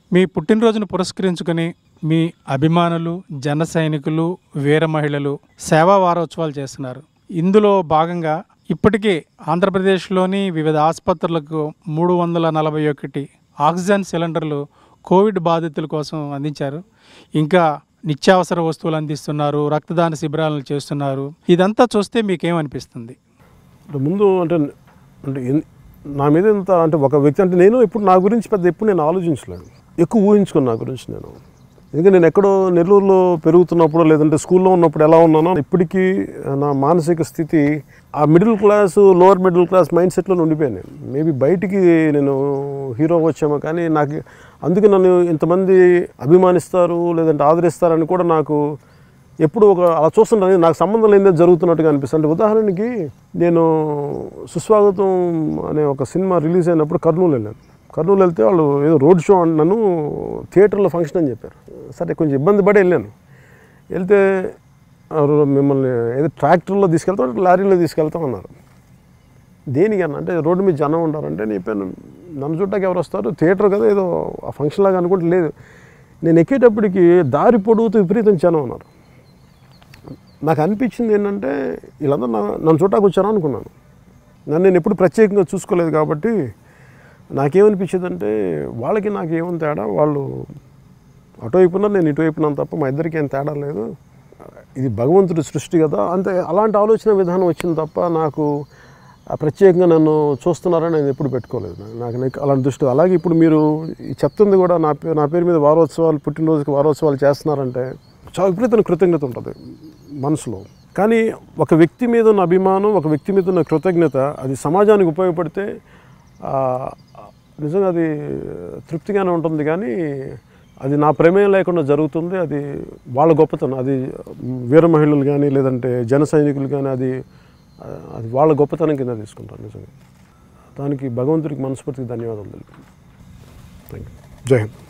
మీ పుట్టినరోజును పురస్కరించుకొని మీ అభిమానులు జన సైనికులు వీర మహిళలు సేవా వారోత్సవాలు చేస్తున్నారు ఇందులో భాగంగా ఇప్పటికే ఆంధ్రప్రదేశ్లోని వివిధ ఆసుపత్రులకు మూడు వందల నలభై ఒకటి ఆక్సిజన్ సిలిండర్లు కోవిడ్ బాధితుల కోసం అందించారు ఇంకా నిత్యావసర వస్తువులు అందిస్తున్నారు రక్తదాన శిబిరాలను చేస్తున్నారు ఇదంతా చూస్తే మీకేమనిపిస్తుంది అంటే ముందు అంటే అంటే ఎన్- నా మీద ఇంత అంటే ఒక వ్యక్తి అంటే నేను ఇప్పుడు నా గురించి పెద్ద ఎప్పుడు నేను ఆలోచించలేదు ఎక్కువ ఊహించుకున్నా నా గురించి నేను ఎందుకంటే నేను ఎక్కడో నెల్లూరులో పెరుగుతున్నప్పుడు లేదంటే స్కూల్లో ఉన్నప్పుడు ఎలా ఉన్నానో ఇప్పటికీ నా మానసిక స్థితి ఆ middle class lower middle class mind సెట్లో ఉండిపోయాను నేను మేబీ బయటికి నేను హీరో వచ్చామో కానీ నాకు అందుకే నన్ను ఇంతమంది అభిమానిస్తారు లేదంటే ఆదరిస్తారని కూడా నాకు ఎప్పుడు ఒక అలా చూస్తుంటాను నాకు సంబంధం లేనిదే జరుగుతున్నట్టుగా అనిపిస్తుంది అంటే ఉదాహరణకి నేను సుస్వాగతం అనే ఒక సినిమా రిలీజ్ అయినప్పుడు కర్నూలు వెళ్ళాను కర్నూలు వెళ్తే వాళ్ళు ఏదో రోడ్ షో నన్ను థియేటర్లో ఫంక్షన్ అని చెప్పారు సరే కొంచెం ఇబ్బంది పడి వెళ్ళాను వెళ్తే ఆ రో- మిమ్మల్ని ఏదో ట్రాక్టర్లో తీసుకెళ్తాం లారీలో తీసుకెళ్తాం అన్నారు దేనికన్నా అంటే రోడ్డు మీద జనం ఉంటారంటే నీ పేరు నన్ను చూడటానికి ఎవరు వస్తారు థియేటర్ కదా ఏదో ఆ ఫంక్షన్ లాగా అనుకుంటే లేదు నేను ఎక్కేటప్పటికి దారి పొడుగుతూ విపరీతం జనం ఉన్నారు నాకు అనిపించింది ఏంటంటే వీళ్ళందరూ నా నన్ను చూడటానికి వచ్చారా అనుకున్నాను నన్ను నేను ఎప్పుడు ప్రత్యేకంగా చూసుకోలేదు కాబట్టి నాకేమనిపించింది అంటే వాళ్ళకి నాకు ఏమని తేడా వాళ్ళు అటువైపు ఉన్నారు నేను ఇటువైపు ఉన్నాను తప్ప మా ఇద్దరికి ఏం తేడా లేదు ఇది భగవంతుడి సృష్టి కదా అంతే అలాంటి ఆలోచన విధానం వచ్చింది తప్ప నాకు ఆ ప్రత్యేకంగా నన్ను చూస్తున్నారని నేను ఎప్పుడు పెట్టుకోలేదు నాకు- నాకు నాకు అలాంటి దృష్టి అలాగే ఇప్పుడు మీరు ఈ చెప్తుంది కూడా నా పేరు నా పేరు మీద వారోత్సవాలు పుట్టినరోజుకి వారోత్సవాలు చేస్తున్నారంటే చాలా విపరీతమైన కృతజ్ఞత ఉంటుంది మనసులో కానీ ఒక వ్యక్తి మీద ఉన్న అభిమానం ఒక వ్యక్తి మీద ఉన్న కృతజ్ఞత అది సమాజానికి ఉపయోగపడితే ఆ, నిజంగా అది తృప్తిగానే ఉంటుంది కానీ అది నా ప్రమేయం లేకుండా జరుగుతుంది అది వాళ్ళ గొప్పతనం అది వీర మహిళలు కానీ లేదంటే జన సైనికులు కానీ అది అది వాళ్ళ గొప్పతనం కింద తీసుకుంటాను నిజంగా దానికి భగవంతుడికి మనస్ఫూర్తికి ధన్యవాదాలు తెలుపు థ్యాంక్ యూ జై హింద్